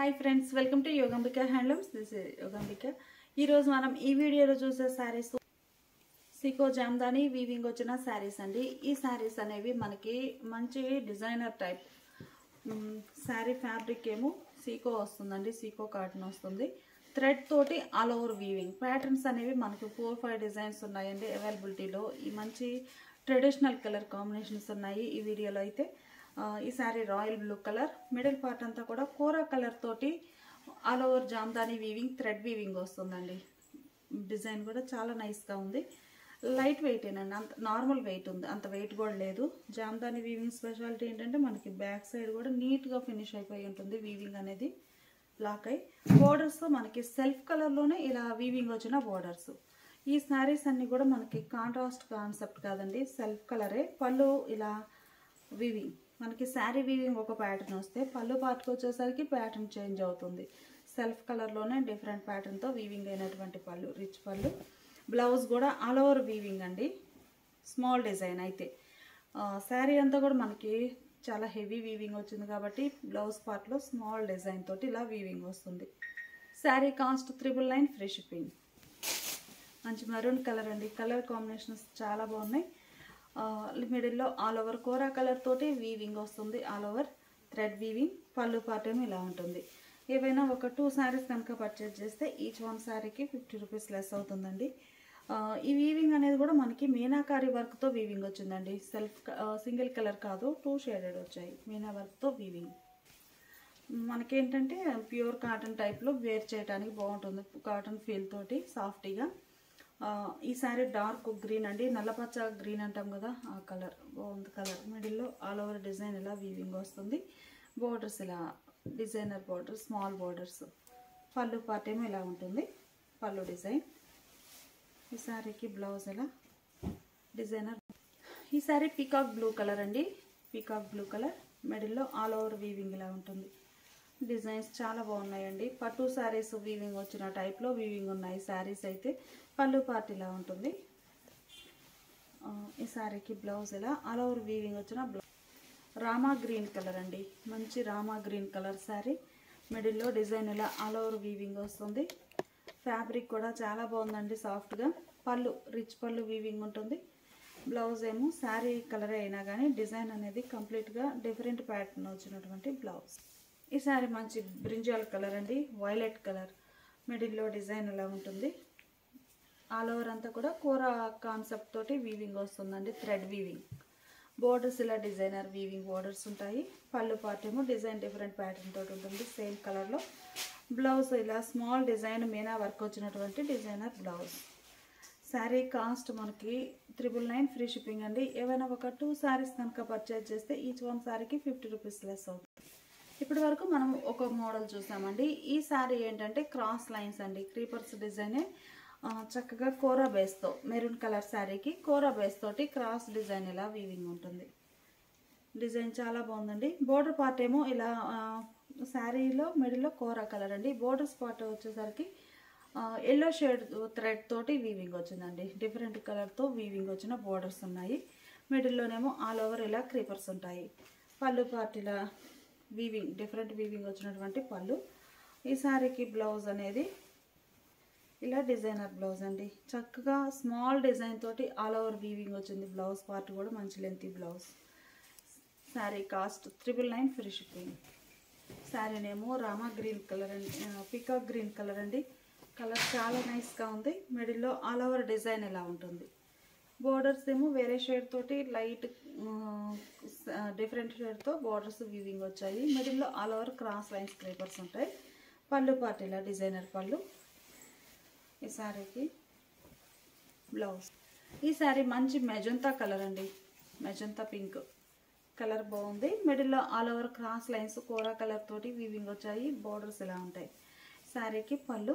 hi friends welcome to Yogambika handlooms this Yogambika ఈరోజు మనం ఈ వీడియోలో చూసే శారీస్ సికో జామ్దాని వీవింగ్ వచ్చిన శారీస్ అండి ఈ శారీస్ అనేవి మనకి మంచి డిజైనర్ టైప్ శారీ ఫ్యాబ్రిక్ ఏమో సీకో వస్తుందండి సీకో కాటన్ వస్తుంది థ్రెడ్ తోటి ఆల్ ఓవర్ వీవింగ్ ప్యాటర్న్స్ అనేవి మనకి ఫోర్ ఫైవ్ డిజైన్స్ ఉన్నాయండి అవైలబిలిటీలో ఈ మంచి ట్రెడిషనల్ కలర్ కాంబినేషన్స్ ఉన్నాయి ఈ వీడియోలో అయితే ఆ, ఈ sari royal blue colour middle part అంతా కూడా కోరా కలర్ తోటి all over Jamdani weaving thread weaving వస్తుందండి డిజైన్ కూడా చాలా నైస్గా ఉంది లైట్ వెయిట్ ఏనండి అంత నార్మల్ వెయిట్ ఉంది అంత వెయిట్ కూడా లేదు జామ్దాని వీవింగ్ స్పెషాలిటీ ఏంటంటే మనకి బ్యాక్ సైడ్ కూడా నీట్గా ఫినిష్ అయిపోయి ఉంటుంది వీవింగ్ అనేది లాక్ అయి బోర్డర్స్తో మనకి సెల్ఫ్ కలర్లోనే ఇలా వీవింగ్ వచ్చిన బోర్డర్స్ ఈ శారీస్ అన్నీ కూడా మనకి కాంట్రాస్ట్ కాన్సెప్ట్ కాదండి సెల్ఫ్ కలరే పళ్ళు ఇలా వీవింగ్ మనకి శారీ వీవింగ్ ఒక ప్యాటర్న్ వస్తే పళ్ళు పాటుకు వచ్చేసరికి ప్యాటర్న్ చేంజ్ అవుతుంది సెల్ఫ్ కలర్లోనే డిఫరెంట్ ప్యాటర్న్తో వీవింగ్ అయినటువంటి పళ్ళు రిచ్ పళ్ళు బ్లౌజ్ కూడా ఆల్ ఓవర్ వీవింగ్ అండి స్మాల్ డిజైన్ అయితే శారీ అంతా కూడా మనకి చాలా హెవీ వీవింగ్ వచ్చింది కాబట్టి బ్లౌజ్ పార్ట్లో స్మాల్ డిజైన్ తోటి ఇలా వీవింగ్ వస్తుంది sari cost triple nine free shipping మంచి మెరూన్ కలర్ అండి కలర్ కాంబినేషన్స్ చాలా బాగున్నాయి మిడిల్లో ఆల్ ఓవర్ కోరా కలర్ తోటి వీవింగ్ వస్తుంది ఆల్ ఓవర్ థ్రెడ్ వీవింగ్ పళ్ళు పార్ట్ ఏమో ఇలా ఉంటుంది ఏవైనా ఒక టూ శారీస్ కనుక పర్చేజ్ చేస్తే ఈచ్ వన్ శారీకి ఫిఫ్టీ రూపీస్ లెస్ అవుతుందండి ఆ, ఈ వీవింగ్ అనేది కూడా మనకి మీనాకారి వర్క్తో వీవింగ్ వచ్చిందండి సెల్ఫ్ సింగిల్ కలర్ కాదు టూ షేడెడ్ వచ్చాయి మీనా వర్క్తో వీవింగ్ మనకేంటంటే ప్యూర్ కాటన్ టైప్లో వేర్ చేయడానికి బాగుంటుంది కాటన్ ఫీల్ తోటి సాఫ్టీగా ఆ, ఈ సారీ డార్క్ గ్రీన్ అండి నల్లపచ్చ గ్రీన్ అంటాం కదా ఆ కలర్ బాగుంది కలర్ మిడిల్లో ఆల్ ఓవర్ డిజైన్ ఇలా వీవింగ్ వస్తుంది బోర్డర్స్ ఇలా డిజైనర్ బోర్డర్ స్మాల్ బోర్డర్స్ పళ్ళు పార్ట్ ఏమో ఇలా ఉంటుంది పళ్ళు డిజైన్ ఈ శారీకి బ్లౌజ్ ఇలా డిజైనర్ ఈ శారీ పీకాక్ బ్లూ కలర్ అండి పీకాక్ బ్లూ కలర్ మిడిల్లో ఆల్ ఓవర్ వీవింగ్ ఇలా ఉంటుంది డిజైన్స్ చాలా బాగున్నాయండి పట్టు శారీస్ వీవింగ్ వచ్చిన టైప్లో వీవింగ్ ఉన్నాయి శారీస్ అయితే పళ్ళు పార్ట్ ఇలా ఉంటుంది ఆ, ఈ శారీకి బ్లౌజ్ ఇలా ఆల్ ఓవర్ వీవింగ్ వచ్చిన బ్లౌజ్ రామా గ్రీన్ కలర్ అండి మంచి రామా గ్రీన్ కలర్ శారీ మిడిల్లో డిజైన్ ఇలా ఆల్ ఓవర్ వీవింగ్ వస్తుంది ఫ్యాబ్రిక్ కూడా చాలా బాగుందండి సాఫ్ట్గా పళ్ళు రిచ్ పళ్ళు వీవింగ్ ఉంటుంది బ్లౌజ్ ఏమో శారీ కలర్ అయినా కానీ డిజైన్ అనేది కంప్లీట్గా డిఫరెంట్ ప్యాటర్న్ వచ్చినటువంటి బ్లౌజ్ ఈ శారీ మంచి బ్రింజాల్ కలర్ అండి వైలెట్ కలర్ మిడిల్లో డిజైన్ ఇలా ఉంటుంది ఆల్ ఓవర్ అంతా కూడా కూర కాన్సెప్ట్ తోటి వీవింగ్ వస్తుందండి థ్రెడ్ వీవింగ్ బోర్డర్స్ ఇలా డిజైనర్ వీవింగ్ బోర్డర్స్ ఉంటాయి పళ్ళు పార్ట్ ఏమో డిజైన్ డిఫరెంట్ ప్యాటర్న్ తోటి ఉంటుంది సేమ్ కలర్లో బ్లౌజ్ ఇలా స్మాల్ డిజైన్ మీనా వర్క్ వచ్చినటువంటి డిజైనర్ బ్లౌజ్ శారీ కాస్ట్ మనకి త్రిబుల్ నైన్ ఫ్రీ షిప్పింగ్ అండి ఏవైనా ఒక టూ శారీస్ కనుక పర్చేజ్ చేస్తే ఈచ్ వన్ శారీకి ఫిఫ్టీ రూపీస్ లెస్ అవుతుంది ఇప్పటి వరకు మనం ఒక మోడల్ చూసామండి ఈ శారీ ఏంటంటే క్రాస్ లైన్స్ అండి క్రీపర్స్ డిజైనే ఆ, చక్కగా కోరా బేస్తో మెరూన్ కలర్ శారీకి కోరా బేస్ తోటి క్రాస్ డిజైన్ ఇలా వీవింగ్ ఉంటుంది డిజైన్ చాలా బాగుందండి బోర్డర్ పార్ట్ ఏమో ఇలా ఆ, శారీలో మిడిల్లో కోరా కలర్ అండి బోర్డర్స్ పార్ట్ వచ్చేసరికి ఎల్లో షేడ్ థ్రెడ్ తోటి వీవింగ్ వచ్చిందండి డిఫరెంట్ కలర్తో వీవింగ్ వచ్చిన బోర్డర్స్ ఉన్నాయి మిడిల్లోనేమో ఆల్ ఓవర్ ఇలా క్రీపర్స్ ఉంటాయి పళ్ళు పార్ట్ ఇలా వీవింగ్ డిఫరెంట్ వీవింగ్ వచ్చినటువంటి పళ్ళు ఈ శారీకి బ్లౌజ్ అనేది ఇలా డిజైనర్ బ్లౌజ్ అండి చక్కగా స్మాల్ డిజైన్ తోటి ఆల్ ఓవర్ వీవింగ్ వచ్చింది బ్లౌజ్ పార్ట్ కూడా మంచి lengthy blouse sari cost triple nine free shipping శారీనేమో రామా గ్రీన్ కలర్ అండి పికాక్ గ్రీన్ కలర్ అండి కలర్ చాలా నైస్గా ఉంది మిడిల్లో ఆల్ ఓవర్ డిజైన్ ఇలా ఉంటుంది బోర్డర్స్ ఏమో వేరే షేడ్ తోటి లైట్ డిఫరెంట్ షేడ్తో బోర్డర్స్ వీవింగ్ వచ్చాయి మిడిల్లో all over cross lines creepers ఉంటాయి పళ్ళు పార్ట్ ఇలా డిజైనర్ పళ్ళు ఈ శారీకి బ్లౌజ్ ఈ శారీ మంచి మెజంతా కలర్ అండి మెజంతా పింక్ కలర్ బాగుంది మిడిల్లో ఆల్ ఓవర్ క్రాస్ లైన్స్ కోరా కలర్ తోటి వీవింగ్ వచ్చాయి బోర్డర్స్ ఇలా ఉంటాయి శారీకి పళ్ళు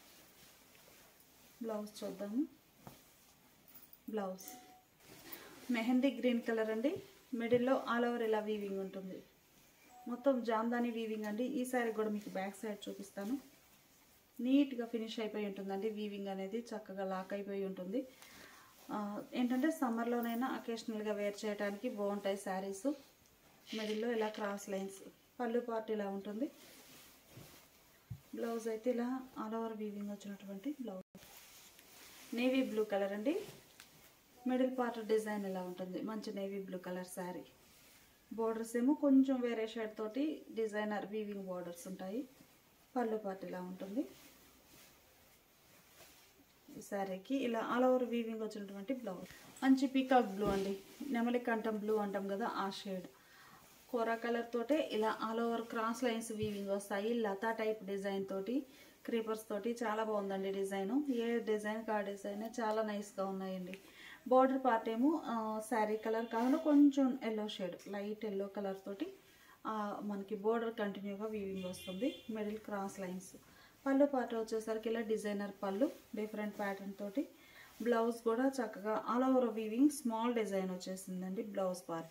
బ్లౌజ్ చూద్దాము బ్లౌజ్ మెహందీ గ్రీన్ కలర్ అండి మిడిల్లో ఆల్ ఓవర్ ఇలా వీవింగ్ ఉంటుంది మొత్తం జామ్దాని వీవింగ్ అండి ఈ శారీ కూడా మీకు బ్యాక్ సైడ్ చూపిస్తాను నీట్గా ఫినిష్ అయిపోయి ఉంటుందండి వీవింగ్ అనేది చక్కగా లాక్ అయిపోయి ఉంటుంది ఆ, ఏంటంటే సమ్మర్లోనైనా అకేషనల్గా వేర్ చేయడానికి బాగుంటాయి శారీస్ మిడిల్లో ఇలా క్రాస్ లైన్స్ పళ్ళు పార్ట్ ఇలా ఉంటుంది బ్లౌజ్ అయితే ఇలా ఆల్ ఓవర్ వీవింగ్ వచ్చినటువంటి బ్లౌజ్ నేవీ బ్లూ కలర్ అండి మిడిల్ పార్ట్ డిజైన్ ఇలా ఉంటుంది మంచి navy blue colour sari borders ఏమో కొంచెం వేరే షేడ్ తోటి డిజైనర్ వీవింగ్ బోర్డర్స్ ఉంటాయి పళ్ళు పార్ట్ ఇలా ఉంటుంది ఈ శారీకి ఇలా ఆల్ ఓవర్ వీవింగ్ వచ్చినటువంటి బ్లౌజ్ మంచి పీకాక్ బ్లూ అండి నెమలి కంఠం బ్లూ అంటాం కదా ఆ షేడ్ కోరా కలర్ తోటే ఇలా all over cross lines weaving వస్తాయి లతా టైప్ డిజైన్ తోటి క్రీపర్స్ తోటి చాలా బాగుందండి డిజైన్ ఏ డిజైన్ కా డిజైన్ చాలా నైస్గా ఉన్నాయండి బార్డర్ పార్ట్ ఏమో శారీ కలర్ కాకుండా కొంచెం yellow shade light yellow colour తోటి ఆ, మనకి బోర్డర్ కంటిన్యూగా వీవింగ్ వస్తుంది మిడిల్ క్రాస్ లైన్స్ పళ్ళు పార్ట్ వచ్చేసరికి ఇలా డిజైనర్ పళ్ళు డిఫరెంట్ ప్యాటర్న్ తోటి బ్లౌజ్ కూడా చక్కగా all over weaving small design వచ్చేసిందండి బ్లౌజ్ పార్ట్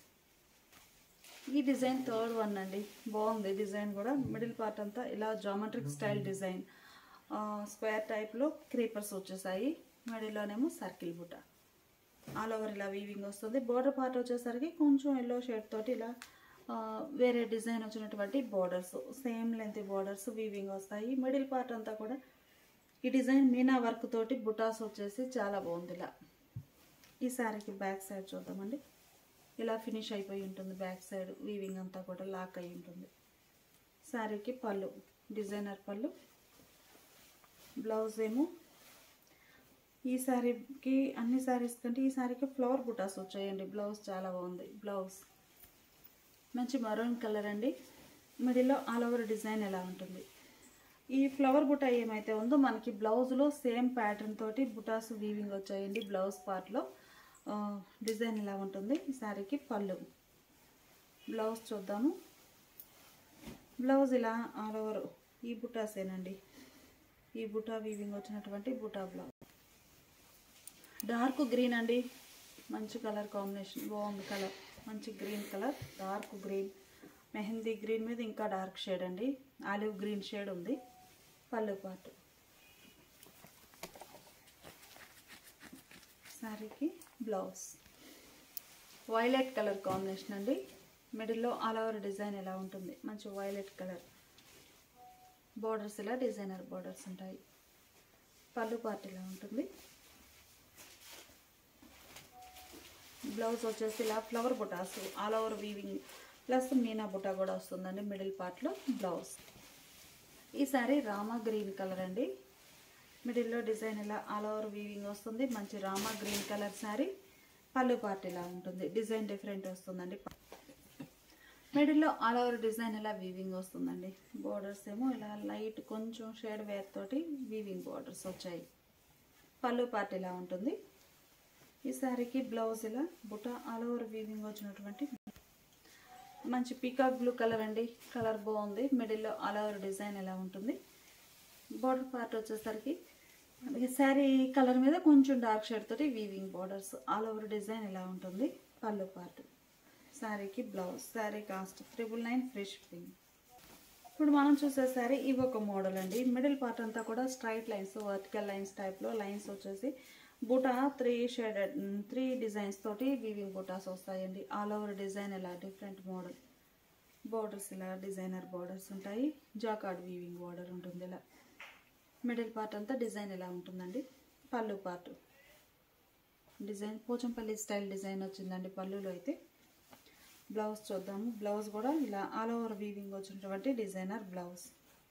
ఈ డిజైన్ థర్డ్ వన్ అండి బాగుంది డిజైన్ కూడా మిడిల్ పార్ట్ అంతా ఇలా జామెట్రిక్ స్టైల్ డిజైన్ స్క్వేర్ టైప్లో క్రీపర్స్ వచ్చేసాయి మిడిల్లోనేమో సర్కిల్ బుట్ట ఆల్ ఓవర్ ఇలా వీవింగ్ వస్తుంది బోర్డర్ పార్ట్ వచ్చేసరికి కొంచెం ఎల్లో షేడ్ తోటి ఇలా ఆ, వేరే డిజైన్ వచ్చినటువంటి borders same length borders weaving వస్తాయి మిడిల్ పార్ట్ అంతా కూడా ఈ డిజైన్ మీనా వర్క్ తోటి బుటాస్ వచ్చేసి చాలా బాగుంది ఇలా ఈ శారీకి బ్యాక్ సైడ్ చూద్దామండి ఇలా ఫినిష్ అయిపోయి ఉంటుంది బ్యాక్ సైడ్ వీవింగ్ అంతా కూడా లాక్ అయి ఉంటుంది శారీకి పళ్ళు డిజైనర్ పళ్ళు బ్లౌజ్ ఏమో ఈ శారీకి అన్ని శారీస్ కంటే ఈ శారీకి ఫ్లవర్ బుటాస్ వచ్చాయండి బ్లౌజ్ చాలా బాగుంది బ్లౌజ్ మంచి మరూన్ కలర్ అండి మిడిల్లో ఆల్ ఓవర్ డిజైన్ ఎలా ఉంటుంది ఈ ఫ్లవర్ బుటా ఏమైతే ఉందో మనకి బ్లౌజ్లో సేమ్ ప్యాటర్న్ తోటి బుటాస్ వీవింగ్ వచ్చాయండి బ్లౌజ్ పార్ట్లో డిజైన్ ఇలా ఉంటుంది ఈ శారీకి పళ్ళు బ్లౌజ్ చూద్దాము బ్లౌజ్ ఇలా ఆల్ ఓవర్ ఈ బుటాసేనండి ఈ బుటా వీవింగ్ వచ్చినటువంటి బుటా బ్లౌజ్ డార్క్ గ్రీన్ అండి మంచి కలర్ కాంబినేషన్ బాగుంది కలర్ మంచి green colour dark green mehndi green మీద ఇంకా డార్క్ షేడ్ అండి ఆలివ్ గ్రీన్ షేడ్ ఉంది పళ్ళు పాటు శారీకి బ్లౌజ్ వైలెట్ కలర్ కాంబినేషన్ అండి మిడిల్లో ఆల్ ఓవర్ డిజైన్ ఎలా ఉంటుంది మంచి వైలెట్ కలర్ బోర్డర్స్ ఇలా డిజైనర్ బోర్డర్స్ ఉంటాయి పళ్ళు పార్ట్ ఇలా ఉంటుంది బ్లౌజ్ వచ్చేసి ఇలా ఫ్లవర్ బుటాస్ ఆల్ ఓవర్ వీవింగ్ ప్లస్ మీనా బుటా కూడా వస్తుందండి మిడిల్ పార్ట్లో బ్లౌజ్ ఈ సారీ రామా గ్రీన్ కలర్ అండి మిడిల్లో డిజైన్ ఇలా ఆల్ ఓవర్ వీవింగ్ వస్తుంది మంచి రామా గ్రీన్ కలర్ శారీ పళ్ళు పార్ట్ ఇలా ఉంటుంది డిజైన్ డిఫరెంట్ వస్తుందండి మిడిల్లో ఆల్ ఓవర్ డిజైన్ ఇలా వీవింగ్ వస్తుందండి బోర్డర్స్ ఏమో ఇలా లైట్ కొంచెం షేడ్ వేర్ తోటి వీవింగ్ బోర్డర్స్ వచ్చాయి పళ్ళు పార్ట్ ఇలా ఉంటుంది ఈ శారీకి బ్లౌజ్ ఇలా బుట్ట ఆల్ ఓవర్ వీవింగ్ వచ్చినటువంటి మంచి పీకాక్ బ్లూ కలర్ అండి కలర్ బాగుంది మిడిల్లో ఆల్ ఓవర్ డిజైన్ ఎలా ఉంటుంది బార్డర్ పార్ట్ వచ్చేసరికి ఈ శారీ కలర్ మీద కొంచెం డార్క్ షేడ్ తోటి weaving borders all over design ఎలా ఉంటుంది పళ్ళు పార్ట్ శారీకి blouse sari cost triple nine free shipping ఇప్పుడు మనం చూసే శారీ ఇవి ఒక మోడల్ అండి మిడిల్ పార్ట్ అంతా కూడా స్ట్రైట్ లైన్స్ వర్టికల్ లైన్స్ టైప్లో లైన్స్ వచ్చేసి బూటా త్రీ షేడెడ్ త్రీ డిజైన్స్ తోటి వీవింగ్ బూటాస్ వస్తాయండి ఆల్ ఓవర్ డిజైన్ ఇలా డిఫరెంట్ మోడల్ బోర్డర్స్ ఇలా డిజైనర్ బోర్డర్స్ ఉంటాయి జాకార్డ్ వీవింగ్ బోర్డర్ ఉంటుంది ఇలా మిడిల్ పార్ట్ అంతా డిజైన్ ఇలా ఉంటుందండి పళ్ళు part design Pochampally style design వచ్చిందండి పళ్ళులో అయితే బ్లౌజ్ చూద్దాము బ్లౌజ్ కూడా ఇలా ఆల్ ఓవర్ వీవింగ్ వచ్చినటువంటి డిజైనర్ బ్లౌజ్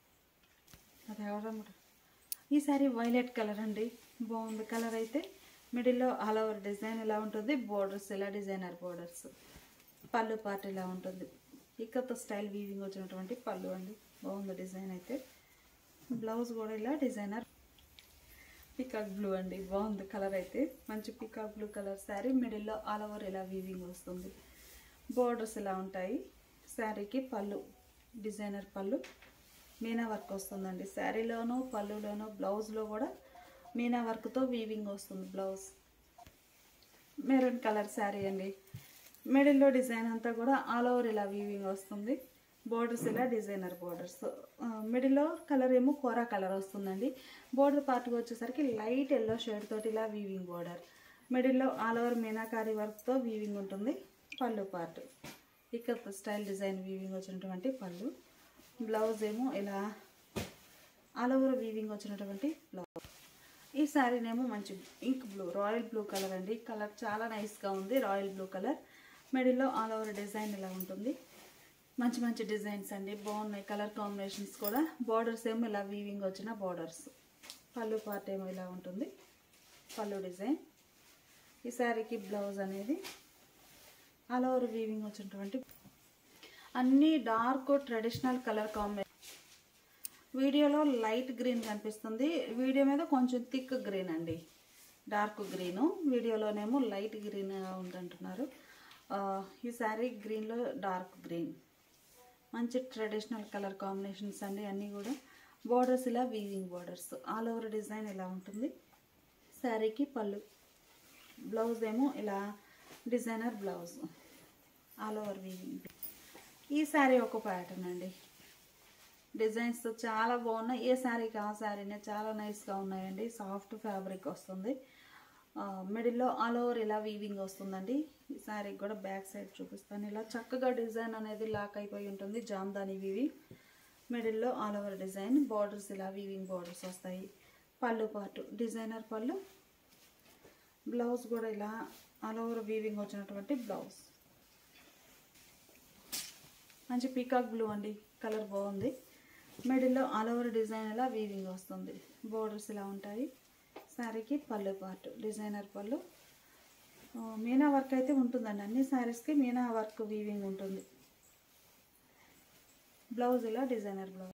అది ఎవరమ్మ ఈ సారీ వైలెట్ కలర్ అండి బాగుంది కలర్ అయితే మిడిల్లో ఆల్ ఓవర్ డిజైన్ ఇలా ఉంటుంది బోర్డర్స్ ఇలా డిజైనర్ బోర్డర్స్ పళ్ళు పార్ట్ ఇలా ఉంటుంది ఇక్కతో స్టైల్ వీవింగ్ వచ్చినటువంటి పళ్ళు అండి బాగుంది డిజైన్ అయితే బ్లౌజ్ కూడా ఇలా డిజైనర్ పికాక్ బ్లూ అండి బాగుంది కలర్ అయితే మంచి పికాక్ బ్లూ కలర్ శారీ మిడిల్లో ఆల్ ఓవర్ ఇలా వీవింగ్ వస్తుంది బోర్డర్స్ ఇలా ఉంటాయి శారీకి పళ్ళు డిజైనర్ పళ్ళు మీనా వర్క్ వస్తుందండి శారీలోనూ పళ్ళులోనూ బ్లౌజ్లో కూడా మీనా వర్క్తో వీవింగ్ వస్తుంది బ్లౌజ్ మెరూన్ కలర్ శారీ అండి మిడిల్లో డిజైన్ అంతా కూడా ఆల్ ఓవర్ ఇలా వీవింగ్ వస్తుంది బోర్డర్స్ ఇలా డిజైనర్ బోర్డర్స్ మిడిల్లో కలర్ ఏమో కోరా కలర్ వస్తుందండి బోర్డర్ పార్ట్కి వచ్చేసరికి లైట్ ఎల్లో షేడ్ తోటి ఇలా వీవింగ్ బోర్డర్ మిడిల్లో ఆల్ ఓవర్ మీనాకారి వర్క్తో వీవింగ్ ఉంటుంది పళ్ళు పార్ట్ ఇక్కడ స్టైల్ డిజైన్ వీవింగ్ వచ్చినటువంటి పళ్ళు బ్లౌజ్ ఏమో ఇలా ఆల్ ఓవర్ వీవింగ్ వచ్చినటువంటి బ్లౌజ్ ఈ శారీనేమో మంచి ink blue royal blue colour అండి కలర్ చాలా నైస్గా ఉంది రాయల్ బ్లూ కలర్ మిడిల్లో ఆల్ ఓవర్ డిజైన్ ఇలా ఉంటుంది మంచి మంచి డిజైన్స్ అండి బాగున్నాయి కలర్ కాంబినేషన్స్ కూడా బార్డర్స్ ఏమో ఇలా వీవింగ్ వచ్చిన బార్డర్స్ పళ్ళు పార్ట్ ఏమో ఇలా ఉంటుంది పళ్ళు డిజైన్ ఈ శారీకి బ్లౌజ్ అనేది ఆల్ ఓవర్ వీవింగ్ వచ్చినటువంటి అన్నీ డార్క్ ట్రెడిషనల్ కలర్ కాంబినేషన్ వీడియోలో లైట్ గ్రీన్ కనిపిస్తుంది వీడియో మీద కొంచెం థిక్ గ్రీన్ అండి డార్క్ గ్రీను వీడియోలోనేమో లైట్ గ్రీన్ ఉందంటున్నారు ఆ, ఈ శారీ గ్రీన్లో డార్క్ గ్రీన్ మంచి ట్రెడిషనల్ కలర్ కాంబినేషన్స్ అండి అన్నీ కూడా బార్డర్స్ ఇలా weaving borders all over design ఇలా ఉంటుంది శారీకి పళ్ళు బ్లౌజ్ ఏమో ఇలా designer blouse all over weaving ఈ శారీ ఒక ప్యాటర్న్ అండి డిజైన్స్ చాలా బాగున్నాయి ఏ శారీకి ఆ శారీనే చాలా నైస్గా ఉన్నాయండి సాఫ్ట్ ఫ్యాబ్రిక్ వస్తుంది మిడిల్లో ఆల్ ఓవర్ ఇలా వీవింగ్ వస్తుందండి ఈ శారీకి కూడా బ్యాక్ సైడ్ చూపిస్తాను ఇలా చక్కగా డిజైన్ అనేది లాక్ అయిపోయి ఉంటుంది జామ్దాని వీవింగ్ మిడిల్లో ఆల్ ఓవర్ డిజైన్ బార్డర్స్ ఇలా వీవింగ్ బార్డర్స్ వస్తాయి పళ్ళు పాటు డిజైనర్ పళ్ళు బ్లౌజ్ కూడా ఇలా ఆల్ ఓవర్ వీవింగ్ వచ్చినటువంటి బ్లౌజ్ మంచి పీకాక్ బ్లూ అండి కలర్ బాగుంది మిడిల్లో ఆల్ ఓవర్ డిజైన్ ఇలా వీవింగ్ వస్తుంది బోర్డర్స్ ఇలా ఉంటాయి శారీకి పళ్ళు పార్ట్ డిజైనర్ పళ్ళు ఆ, మీనా వర్క్ అయితే ఉంటుందండి అన్ని శారీస్కి మీనా వర్క్ వీవింగ్ ఉంటుంది బ్లౌజ్ ఇలా డిజైనర్ బ్లౌజ్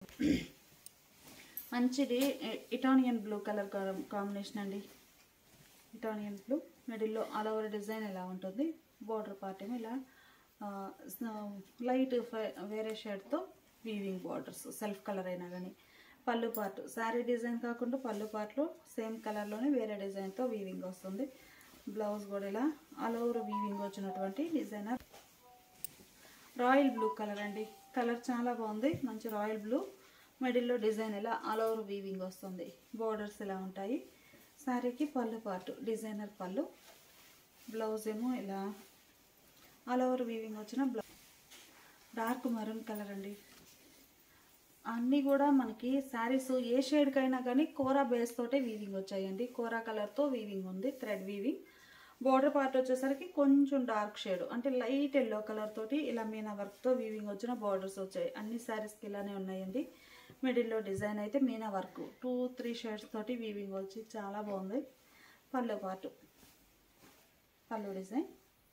మంచిది ఇ- ఇటానియన్ బ్లూ కలర్ కాంబినేషన్ అండి ఇటానియన్ బ్లూ మిడిల్లో ఆల్ ఓవర్ డిజైన్ ఇలా ఉంటుంది బోర్డర్ పార్ట్ ఏమో ఇలా ఆ, స్న- లైట్ ఫై- వేరే షేడ్తో వీవింగ్ బార్డర్స్ సెల్ఫ్ కలర్ అయినా కానీ పళ్ళు పార్ట్ శారీ డిజైన్ కాకుండా పళ్ళు పార్ట్లు సేమ్ కలర్లోనే వేరే డిజైన్తో వీవింగ్ వస్తుంది బ్లౌజ్ కూడా ఇలా ఆల్ ఓవర్ వీవింగ్ వచ్చినటువంటి డిజైనర్ రాయల్ బ్లూ కలర్ అండి కలర్ చాలా బాగుంది మంచి రాయల్ బ్లూ మిడిల్లో డిజైన్ ఇలా ఆల్ ఓవర్ వీవింగ్ వస్తుంది బోర్డర్స్ ఇలా ఉంటాయి శారీకి పళ్ళు పార్ట్ డిజైనర్ పళ్ళు బ్లౌజ్ ఏమో ఇలా ఆల్ ఓవర్ వీవింగ్ వచ్చిన బ్లౌజ్ డార్క్ మరూన్ కలర్ అండి అన్నీ కూడా మనకి శారీస్ ఏ షేడ్కైనా కానీ కోరా బేస్ తోటే వీవింగ్ వచ్చాయండి కోరా కలర్తో వీవింగ్ ఉంది థ్రెడ్ వీవింగ్ బోర్డర్ పార్ట్ వచ్చేసరికి కొంచెం డార్క్ షేడ్ అంటే లైట్ ఎల్లో కలర్ తోటి ఇలా మీనా వర్క్తో వీవింగ్ వచ్చిన బార్డర్స్ వచ్చాయి అన్ని శారీస్కి ఇలానే ఉన్నాయండి మిడిల్లో డిజైన్ అయితే మీనా వర్క్ టూ త్రీ షేడ్స్ తోటి వీవింగ్ వచ్చి చాలా బాగుంది పళ్ళు పార్ట్ పళ్ళు డిజైన్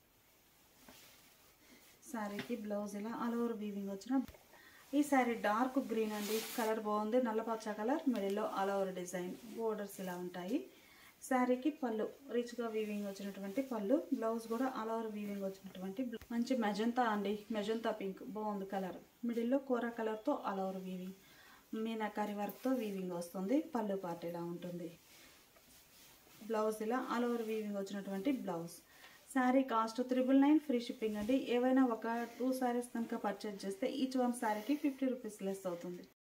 శారీకి బ్లౌజ్ ఇలా ఆల్ ఓవర్ వీవింగ్ వచ్చిన ఈ శారీ డార్క్ గ్రీన్ అండి కలర్ బాగుంది నల్లపచ్చ కలర్ మిడిల్లో ఆల్ ఓవర్ డిజైన్ బోర్డర్స్ ఇలా ఉంటాయి శారీకి పళ్ళు రిచ్గా వీవింగ్ వచ్చినటువంటి పళ్ళు బ్లౌజ్ కూడా ఆల్ ఓవర్ వీవింగ్ వచ్చినటువంటి బ్లౌ- మంచి మెజంతా అండి మెజంతా పింక్ బాగుంది కలర్ మిడిల్లో కూర కలర్తో ఆల్ ఓవర్ వీవింగ్ మీనాకారి వర్క్తో వీవింగ్ వస్తుంది పళ్ళు పార్ట్ ఇలా ఉంటుంది బ్లౌజ్ ఇలా ఆల్ ఓవర్ వీవింగ్ వచ్చినటువంటి blouse sari cost triple nine free shipping అండి ఏవైనా ఒక టూ శారీస్ కనుక పర్చేజ్ చేస్తే ఈచ్ వన్ శారీకి ఫిఫ్టీ రూపీస్ లెస్ అవుతుంది